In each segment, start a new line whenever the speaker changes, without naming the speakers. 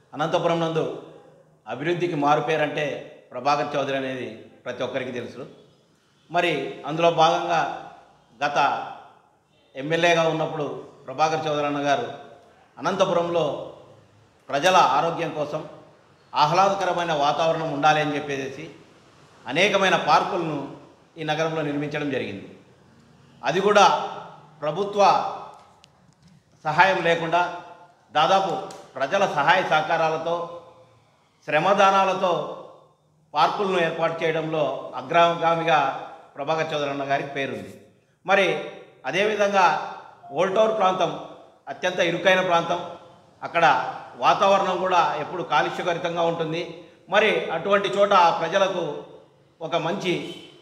అనంతపురం నందు అభివృద్ధికి మారుపేరంటే ప్రభాకర్ చౌదరి అనేది ప్రతి ఒక్కరికి తెలుసు మరి అందులో భాగంగా గత ఎమ్మెల్యేగా ఉన్నప్పుడు ప్రభాకర్ చౌదరి అన్న గారు అనంతపురంలో ప్రజల ఆరోగ్యం కోసం ఆహ్లాదకరమైన వాతావరణం ఉండాలి అని చెప్పేసి అనేకమైన పార్కులను ఈ నగరంలో నిర్మించడం జరిగింది అది కూడా ప్రభుత్వ సహాయం లేకుండా దాదాపు ప్రజల సహాయ సహకారాలతో శ్రమదానాలతో పార్కులను ఏర్పాటు చేయడంలో అగ్రగామిగా ప్రభాకర్ చౌదరి అన్న గారికి పేరుంది మరి అదేవిధంగా ఓల్టోర్ ప్రాంతం అత్యంత ఇరుకైన ప్రాంతం అక్కడ వాతావరణం కూడా ఎప్పుడు కాలుష్యకరితంగా ఉంటుంది మరి అటువంటి చోట ప్రజలకు ఒక మంచి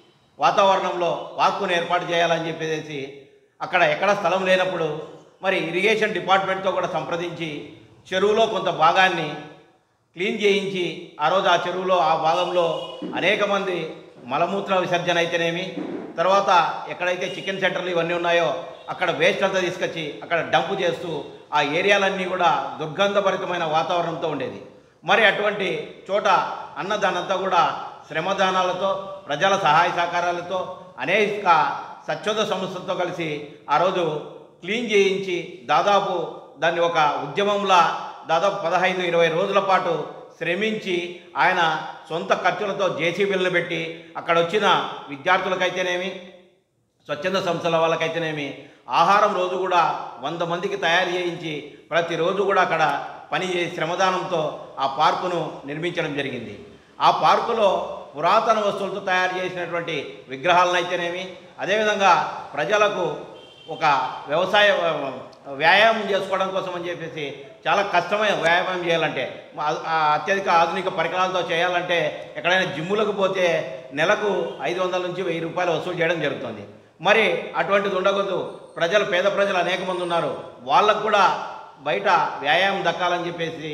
వాతావరణంలో పార్కును ఏర్పాటు చేయాలని చెప్పేసి అక్కడ ఎక్కడ స్థలం లేనప్పుడు మరి ఇరిగేషన్ డిపార్ట్మెంట్తో కూడా సంప్రదించి చెరువులో కొంత భాగాన్ని క్లీన్ చేయించి ఆ రోజు ఆ చెరువులో ఆ భాగంలో అనేక మంది మలమూత్ర విసర్జన అయితేనేమి తర్వాత ఎక్కడైతే చికెన్ సెంటర్లు ఇవన్నీ ఉన్నాయో అక్కడ వేస్ట్ అంతా తీసుకొచ్చి అక్కడ డంప్ చేస్తూ ఆ ఏరియాలన్నీ కూడా దుర్గంధభరితమైన వాతావరణంతో ఉండేది మరి అటువంటి చోట అన్నదానంతా కూడా శ్రమదానాలతో ప్రజల సహాయ సహకారాలతో అనేక స్వచ్ఛంద సంస్థలతో కలిసి ఆ రోజు క్లీన్ చేయించి దాదాపు దాన్ని ఒక ఉద్యమంలా దాదాపు పదహైదు ఇరవై రోజుల పాటు శ్రమించి ఆయన సొంత ఖర్చులతో జేసీబీలను పెట్టి అక్కడ వచ్చిన విద్యార్థులకైతేనేమి స్వచ్ఛంద సంస్థల వాళ్ళకైతేనేమి ఆహారం రోజు కూడా వంద మందికి తయారు చేయించి ప్రతిరోజు కూడా అక్కడ పని చేసి శ్రమదానంతో ఆ పార్కును నిర్మించడం జరిగింది ఆ పార్కులో పురాతన వస్తువులతో తయారు చేసినటువంటి విగ్రహాలను అయితేనేమి అదేవిధంగా ప్రజలకు ఒక వ్యవసాయ వ్యాయామం చేసుకోవడం కోసం అని చెప్పేసి చాలా కష్టమైన వ్యాయామం చేయాలంటే మా- ఆ అత్యధిక ఆధునిక పరికరాలతో చేయాలంటే ఎక్కడైనా జిమ్ములకు పోతే నెలకు ఐదు వందల నుంచి వెయ్యి రూపాయలు వసూలు చేయడం జరుగుతుంది మరి అటువంటిది ఉండకూడదు ప్రజలు పేద ప్రజలు అనేక మంది ఉన్నారు వాళ్ళకు కూడా బయట వ్యాయామం దక్కాలని చెప్పేసి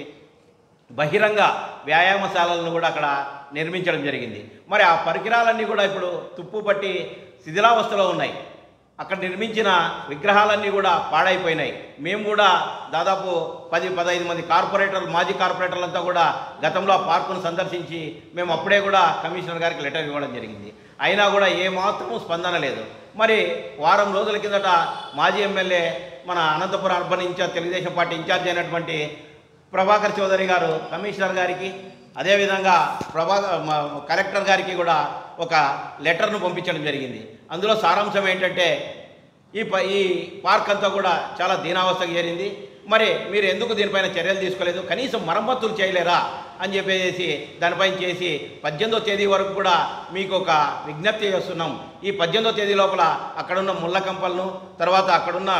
బహిరంగ వ్యాయామశాలలను కూడా అక్కడ నిర్మించడం జరిగింది మరి ఆ పరికరాలన్నీ కూడా ఇప్పుడు తుప్పు పట్టి శిథిలావస్థలో ఉన్నాయి అక్కడ నిర్మించిన విగ్రహాలన్నీ కూడా పాడైపోయినాయి మేము కూడా దాదాపు పది పదహైదు మంది కార్పొరేటర్లు మాజీ కార్పొరేటర్లంతా కూడా గతంలో ఆ పార్కును సందర్శించి మేము అప్పుడే కూడా కమిషనర్ గారికి లెటర్ ఇవ్వడం జరిగింది అయినా కూడా ఏ మాత్రము స్పందన లేదు మరి వారం రోజుల కిందట మాజీ ఎమ్మెల్యే మన Anantapuram urban incharge Telugu Desam party incharge అయినటువంటి ప్రభాకర్ చౌదరి గారు కమిషనర్ గారికి అదేవిధంగా ప్రభా మ- కలెక్టర్ గారికి కూడా ఒక లెటర్ను పంపించడం జరిగింది అందులో సారాంశం ఏంటంటే ఈ ప ఈ పార్క్ అంతా కూడా చాలా దీనావస్థకు చేరింది మరి మీరు ఎందుకు దీనిపైన చర్యలు తీసుకోలేదు కనీసం మరమ్మతులు చేయలేరా అని చెప్పేసి దానిపైన చేసి పద్దెనిమిదో తేదీ వరకు కూడా మీకు ఒక విజ్ఞప్తి చేస్తున్నాం ఈ పద్దెనిమిదో తేదీ లోపల అక్కడున్న ముళ్ళ కంపలను తర్వాత అక్కడున్న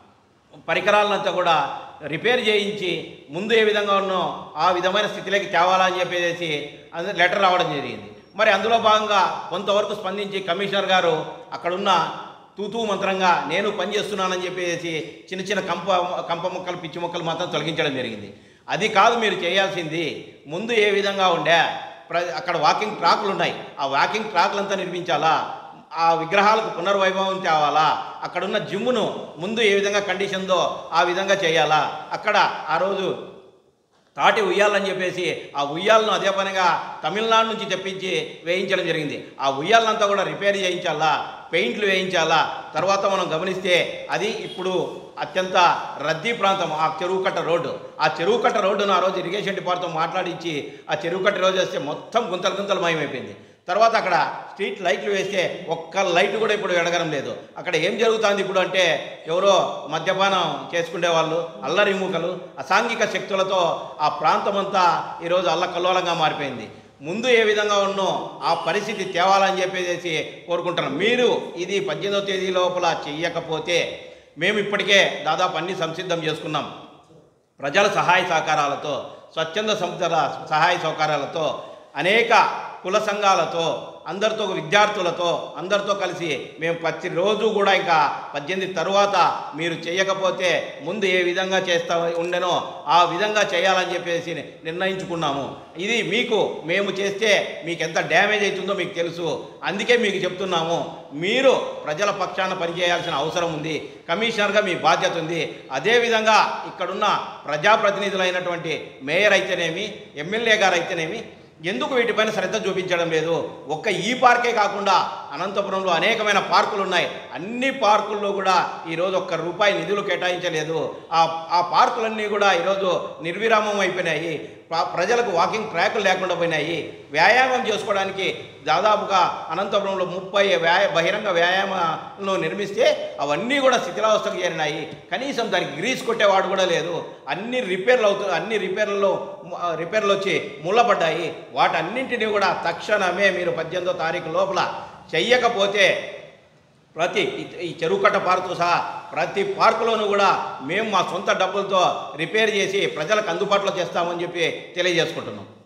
పరికరాలంతా కూడా రిపేర్ చేయించి ముందు ఏ విధంగా ఉన్నో ఆ విధమైన స్థితిలోకి తేవాలని చెప్పేసి అది లెటర్ రావడం జరిగింది మరి అందులో భాగంగా కొంతవరకు స్పందించి కమిషనర్ గారు అక్కడున్న తూతూ మంత్రంగా నేను పని చేస్తున్నానని చెప్పేసి చిన్న చిన్న కంప కంప మొక్కలు పిచ్చి మొక్కలు మాత్రం తొలగించడం జరిగింది అది కాదు మీరు చేయాల్సింది ముందు ఏ విధంగా ఉండే ప్ర అక్కడ వాకింగ్ ట్రాక్లు ఉన్నాయి ఆ వాకింగ్ ట్రాక్లంతా నిర్మించాలా ఆ విగ్రహాలకు పునర్వైభవం తేవాలా అక్కడున్న జిమ్మును ముందు ఏ విధంగా కండిషన్దో ఆ విధంగా చేయాలా అక్కడ ఆ రోజు తాటి ఉయ్యాలని చెప్పేసి ఆ ఉయ్యాలను అదే పనిగా తమిళనాడు నుంచి తెప్పించి వేయించడం జరిగింది ఆ ఉయ్యాలంతా కూడా రిపేర్ చేయించాలా పెయింట్లు వేయించాలా తర్వాత మనం గమనిస్తే అది ఇప్పుడు అత్యంత రద్దీ ప్రాంతం ఆ చెరువు కట్ట రోడ్డు ఆ చెరువు కట్ట రోడ్డును ఆ రోజు ఇరిగేషన్ డిపార్ట్మెంట్ మాట్లాడించి ఆ చెరువు కట్ట రోజు వేస్తే మొత్తం గుంతలు గుంతలు మాయమైపోయింది తర్వాత అక్కడ స్ట్రీట్ లైట్లు వేస్తే ఒక్క లైట్ కూడా ఇప్పుడు ఎడగడం లేదు అక్కడ ఏం జరుగుతుంది ఇప్పుడు అంటే ఎవరో మద్యపానం చేసుకునే వాళ్ళు అల్లరి మూకలు అసాంఘిక శక్తులతో ఆ ప్రాంతం అంతా ఈరోజు అల్లకల్లోలంగా మారిపోయింది ముందు ఏ విధంగా ఉన్నో ఆ పరిస్థితి తేవాలని చెప్పేసి కోరుకుంటున్నాం మీరు ఇది పద్దెనిమిదవ తేదీ లోపల చెయ్యకపోతే మేము ఇప్పటికే దాదాపు అన్ని సంసిద్ధం చేసుకున్నాం ప్రజల సహాయ సహకారాలతో స్వచ్ఛంద సంస్థల సహాయ సహకారాలతో అనేక కుల సంఘాలతో అందరితో విద్యార్థులతో అందరితో కలిసి మేము ప్రతిరోజు కూడా ఇంకా పద్దెనిమిది తరువాత మీరు చేయకపోతే ముందు ఏ విధంగా చేస్తా ఉండెనో ఆ విధంగా చేయాలని చెప్పేసి నిర్ణయించుకున్నాము ఇది మీకు మేము చేస్తే మీకు ఎంత డ్యామేజ్ అవుతుందో మీకు తెలుసు అందుకే మీకు చెప్తున్నాము మీరు ప్రజల పక్షాన పనిచేయాల్సిన అవసరం ఉంది కమిషనర్గా మీ బాధ్యత ఉంది అదేవిధంగా ఇక్కడున్న ప్రజాప్రతినిధులైనటువంటి మేయర్ అయితేనేమి ఎమ్మెల్యే గారు అయితేనేమి ఎందుకు వీటిపైన శ్రద్ధ చూపించడం లేదు ఒక్క ఈ పార్కే కాకుండా అనంతపురంలో అనేకమైన పార్కులు ఉన్నాయి అన్ని పార్కుల్లో కూడా ఈరోజు ఒక్క రూపాయి నిధులు కేటాయించలేదు ఆ ఆ పార్కులన్నీ కూడా ఈరోజు నిర్విరామం అయిపోయినాయి ప్ర- ప్రజలకు వాకింగ్ ట్రాకులు లేకుండా పోయినాయి వ్యాయామం చేసుకోవడానికి దాదాపుగా అనంతపురంలో ముప్పై వ్యాయ బహిరంగ వ్యాయామాలను నిర్మిస్తే అవన్నీ కూడా శిథిలావస్థకు చేరినాయి కనీసం దానికి గ్రీస్ కొట్టేవాడు కూడా లేదు అన్ని రిపేర్లు అవుతూ అన్ని రిపేర్లలో మ- రిపేర్లు వచ్చి మూలపడ్డాయి వాటన్నింటినీ కూడా తక్షణమే మీరు పద్దెనిమిదో తారీఖు లోపల చెయ్యకపోతే ప్రతి ఈ- ఈ చెరువు కట్ట పార్కుతో సహా ప్రతి పార్కులోనూ కూడా మేము మా సొంత డబ్బులతో రిపేర్ చేసి ప్రజలకు అందుబాటులో చేస్తామని చెప్పి తెలియజేసుకుంటున్నాం